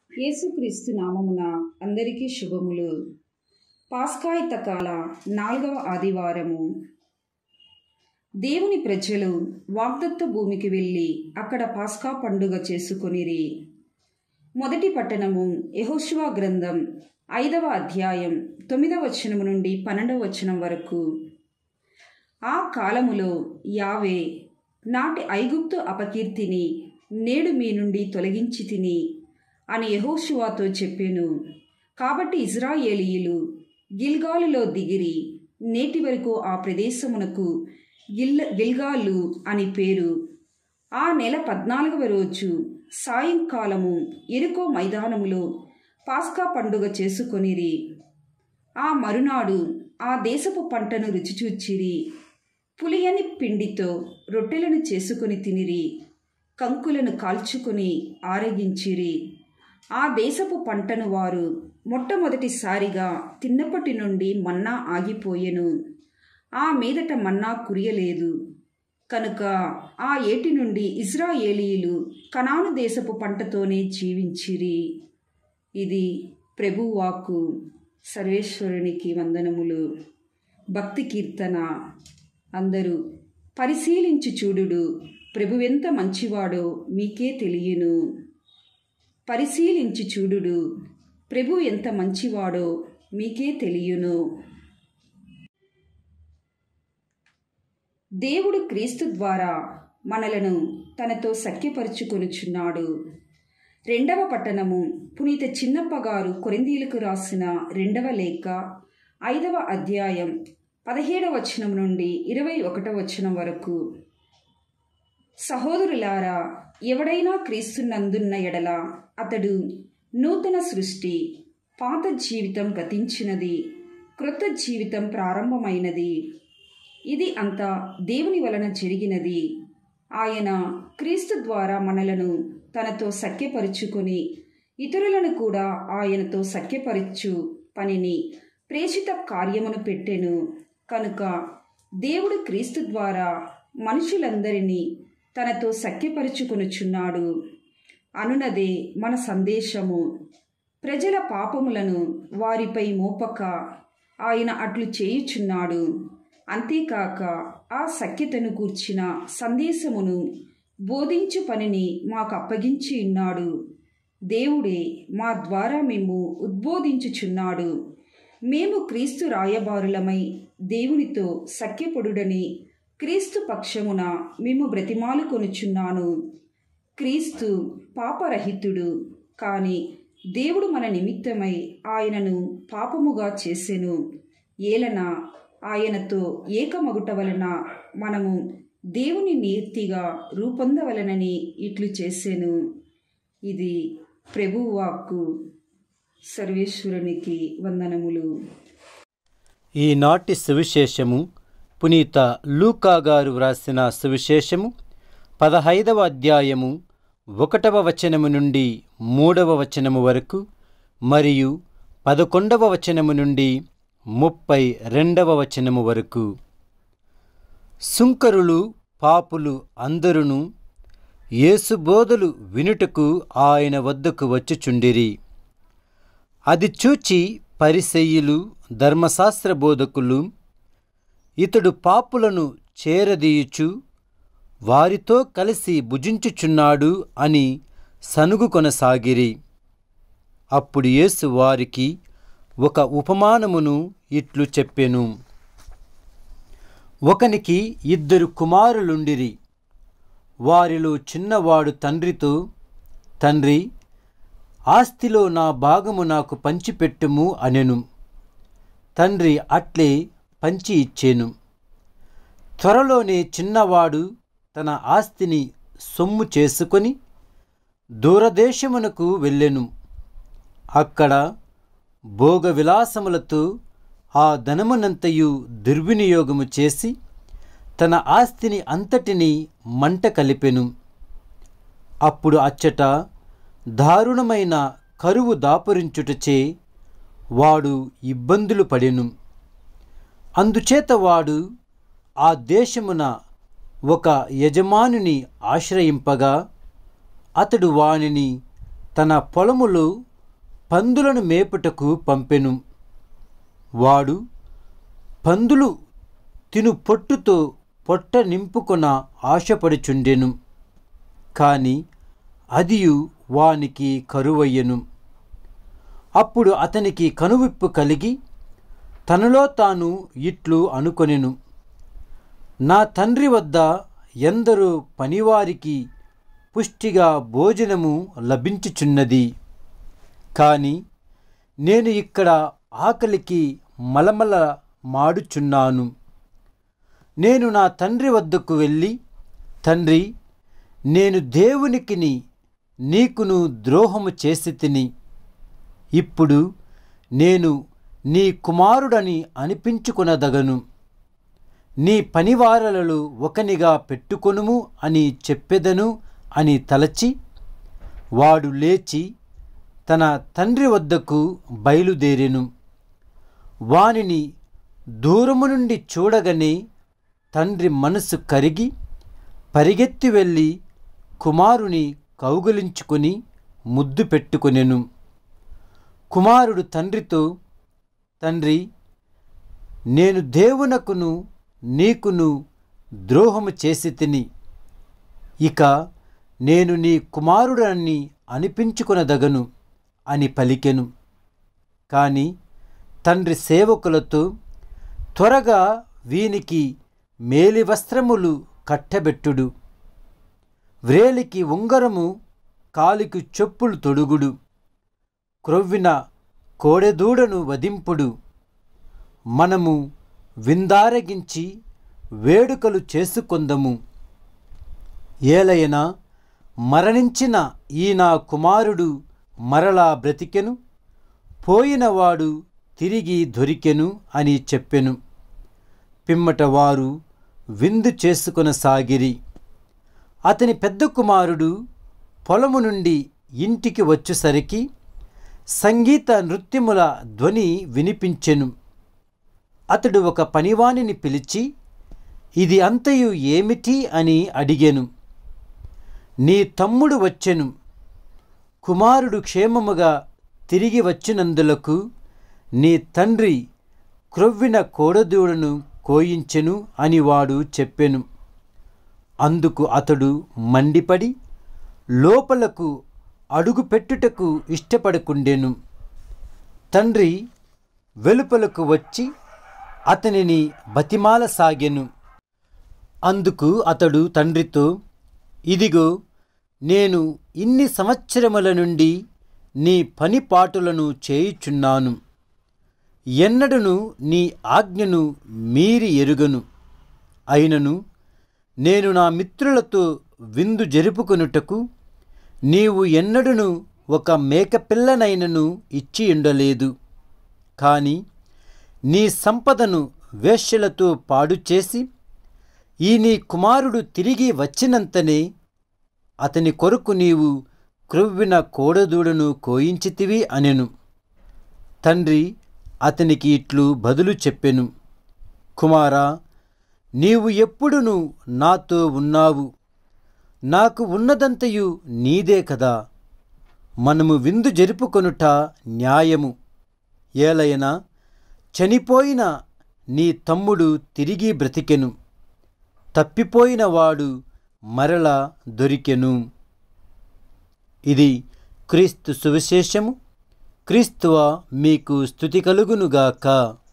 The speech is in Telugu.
యేసుక్రీస్తు నామమున అందరికీ శుభములు పాస్కాయిత కాల నాలుగవ ఆదివారము దేవుని ప్రజలు వాగ్దత్త భూమికి వెళ్ళి అక్కడ పాస్కా పండుగ చేసుకొనిరి మొదటి పట్టణము యెహోషువ గ్రంథం ఐదవ అధ్యాయం తొమ్మిదవ వచనము నుండి పన్నెండవ వచనం వరకు ఆ కాలములో యావే నాటి ఐగుప్తు అపకీర్తిని నేడు మీ నుండి తొలగించి తిని అని యెహోషువాతో చెప్పెను కాబట్టి ఇజ్రాయేలీయులు గిల్గాలులో దిగిరి నేటి వరకు ఆ ప్రదేశమునకు గిల్ గిల్గాలు అని పేరు ఆ నెల పద్నాలుగవ రోజు సాయంకాలము ఎరుకో మైదానములో పాస్కా పండుగ చేసుకొనిరి ఆ మరునాడు ఆ దేశపు పంటను రుచిచూచిరి పులియని పిండితో రొట్టెలను చేసుకొని తినిరి కంకులను కాల్చుకొని ఆరగించిరి ఆ దేశపు పంటను వారు మొట్టమొదటిసారిగా తిన్నప్పటి నుండి మన్నా ఆగిపోయెను ఆ మీదట మన్నా కురియలేదు కనుక ఆ ఏటి నుండి ఇజ్రాయేలీయులు కనాను దేశపు పంటతోనే జీవించిరి ఇది ప్రభువాకు సర్వేశ్వరునికి వందనములు భక్తి కీర్తన అందరూ పరిశీలించి చూడుడు ప్రభువెంత మంచివాడో మీకే తెలియను పరిశీలించి చూడుడు ప్రభు ఎంత మంచివాడో మీకే తెలియను దేవుడు క్రీస్తు ద్వారా మనలను తనతో సఖ్యపరుచుకొనుచున్నాడు రెండవ పట్టణము పునీత చిన్నప్ప గారు కొరిందీలకు రాసిన రెండవ లేఖ ఐదవ అధ్యాయం పదిహేడవ వచనం నుండి ఇరవై ఒకటవ వచనం వరకు సహోదరులారా ఎవడైనా క్రీస్తునందున్న ఎడల అతడు నూతన సృష్టి పాత జీవితం గతించినది క్రొత్త జీవితం ప్రారంభమైనది ఇది అంతా దేవుని వలన జరిగినది ఆయన క్రీస్తు ద్వారా మనలను తనతో సఖ్యపరుచుకొని ఇతరులను కూడా ఆయనతో సఖ్యపరచు పనిని ప్రేషిత కార్యమును పెట్టెను కనుక దేవుడు క్రీస్తు ద్వారా మనుషులందరినీ తనతో సఖ్యపరుచుకొనుచున్నాడు అనునదే మన సందేశము ప్రజల పాపములను వారిపై మోపక ఆయన అట్లు చేయుచున్నాడు అంతేకాక ఆ సఖ్యతను కూర్చిన సందేశమును బోధించు పనిని మాకు అప్పగించి ఉన్నాడు దేవుడే మా ద్వారా మేము ఉద్బోధించుచున్నాడు మేము క్రీస్తు రాయబారులమై దేవునితో సఖ్యపడుడని క్రీస్తు పక్షమున మేము బ్రతిమాలు కొనుచున్నాను క్రీస్తు పాపరహితుడు కాని దేవుడు మన నిమిత్తమై ఆయనను పాపముగా చేసెను ఏలన ఆయనతో ఏకమగుట వలన మనము దేవుని నీతిగా రూపొందవలనని ఇట్లు చేసెను ఇది ప్రభువాక్కు సర్వేశ్వరునికి వందనములు ఈనాటి సువిశేషము పునీత లూకా గారు వ్రాసిన సువిశేషము పదహైదవ అధ్యాయము ఒకటవ వచనము నుండి మూడవ వచనము వరకు మరియు పదకొండవ వచనము నుండి ముప్పై రెండవ వచనము వరకు సుంకరులు పాపులు అందరును యేసుబోధలు వినుటకు ఆయన వద్దకు వచ్చుచుండిరి అది చూచి పరిసెయ్యులు ధర్మశాస్త్ర బోధకులు ఇతడు పాపులను చేరదీయుచు వారితో కలిసి భుజించుచున్నాడు అని సనుగు కొనసాగిరి అప్పుడు యేసు వారికి ఒక ఉపమానమును ఇట్లు చెప్పెను ఒకనికి ఇద్దరు కుమారులుండిరి వారిలో చిన్నవాడు తండ్రితో తండ్రి ఆస్తిలో నా భాగము నాకు పంచిపెట్టుము అనెను తండ్రి అట్లే పంచి ఇచ్చేను త్వరలోనే చిన్నవాడు తన ఆస్తిని సొమ్ము చేసుకొని దూరదేశమునకు వెళ్ళెను అక్కడ భోగ విలాసములతో ఆ ధనమునంతయు దుర్వినియోగము చేసి తన ఆస్తిని అంతటిని మంట కలిపెను అప్పుడు అచ్చట దారుణమైన కరువు దాపురించుటచే వాడు ఇబ్బందులు పడెను అందుచేత వాడు ఆ దేశమున ఒక యజమానుని ఆశ్రయింపగా అతడు వానిని తన పొలములో పందులను మేపుటకు పంపెను వాడు పందులు తిను పొట్టుతో పొట్ట నింపుకొన ఆశపడుచుండెను కాని అదియు వానికి కరువయ్యను అప్పుడు అతనికి కనువిప్పు కలిగి తనలో తాను ఇట్లు అనుకొనెను నా తండ్రి వద్ద ఎందరో పనివారికి పుష్టిగా భోజనము లభించుచున్నది కానీ నేను ఇక్కడ ఆకలికి మలమల మాడుచున్నాను నేను నా తండ్రి వద్దకు వెళ్ళి తండ్రి నేను దేవునికిని నీకును ద్రోహము చేసి తిని ఇప్పుడు నేను నీ కుమారుడని అనిపించుకొనదగను నీ పనివారలలో ఒకనిగా పెట్టుకొనుము అని చెప్పెదను అని తలచి వాడు లేచి తన తండ్రి వద్దకు బయలుదేరెను వానిని దూరము నుండి చూడగానే తండ్రి మనసు కరిగి పరిగెత్తి వెళ్ళి కుమారుని కౌగిలించుకొని ముద్దు పెట్టుకొనెను కుమారుడు తండ్రితో తండ్రి నేను దేవునకును నీకును ద్రోహము చేసి తిని ఇక నేను నీ కుమారుడని అనిపించుకొనదగను అని పలికెను కాని తండ్రి సేవకులతో త్వరగా వీనికి మేలి వస్త్రములు కట్టబెట్టుడు వ్రేలికి ఉంగరము కాలికి చెప్పులు తొడుగుడు క్రొవ్విన కోడెదూడను వధింపుడు మనము విందారగించి వేడుకలు చేసుకొందము ఏలయన మరణించిన ఈ నా కుమారుడు మరలా బ్రతికెను పోయినవాడు తిరిగి దొరికెను అని చెప్పెను పిమ్మట వారు విందు చేసుకొనసాగిరి అతని పెద్ద కుమారుడు పొలము నుండి ఇంటికి వచ్చేసరికి సంగీత నృత్యముల ధ్వని వినిపించెను అతడు ఒక పనివానిని పిలిచి ఇది అంతయు ఏమిటి అని అడిగాను నీ తమ్ముడు వచ్చెను కుమారుడు క్షేమముగా తిరిగి వచ్చినందులకు నీ తండ్రి క్రొవ్విన కోడదూడను కోయించెను అని వాడు చెప్పెను అందుకు అతడు మండిపడి లోపలకు అడుగు పెట్టుటకు ఇష్టపడకుండెను తండ్రి వెలుపలకు వచ్చి అతనిని బతిమాల సాగెను అందుకు అతడు తండ్రితో ఇదిగో నేను ఇన్ని సంవత్సరముల నుండి నీ పనిపాటులను చేయుచున్నాను ఎన్నడను నీ ఆజ్ఞను మీరి ఎరుగను అయినను నేను నా మిత్రులతో విందు జరుపుకొనుటకు నీవు ఎన్నడను ఒక మేకపిల్లనైనను ఇచ్చి ఉండలేదు కాని నీ సంపదను వేశ్యలతో పాడు చేసి ఈ నీ కుమారుడు తిరిగి వచ్చినంతనే అతని కొరకు నీవు క్రొవ్విన కోడదూడను కోయించితివి అనెను తండ్రి అతనికి ఇట్లు బదులు చెప్పెను కుమారా నీవు ఎప్పుడును నాతో ఉన్నావు నాకు ఉన్నదంతయు నీదే కదా మనము విందు జరుపుకొనుట న్యాయము ఏలయనా చనిపోయిన నీ తమ్ముడు తిరిగి బ్రతికెను తప్పిపోయిన వాడు మరల దొరికెను ఇది క్రీస్తు సువిశేషము క్రీస్తువ మీకు స్థుతి కలుగునుగాక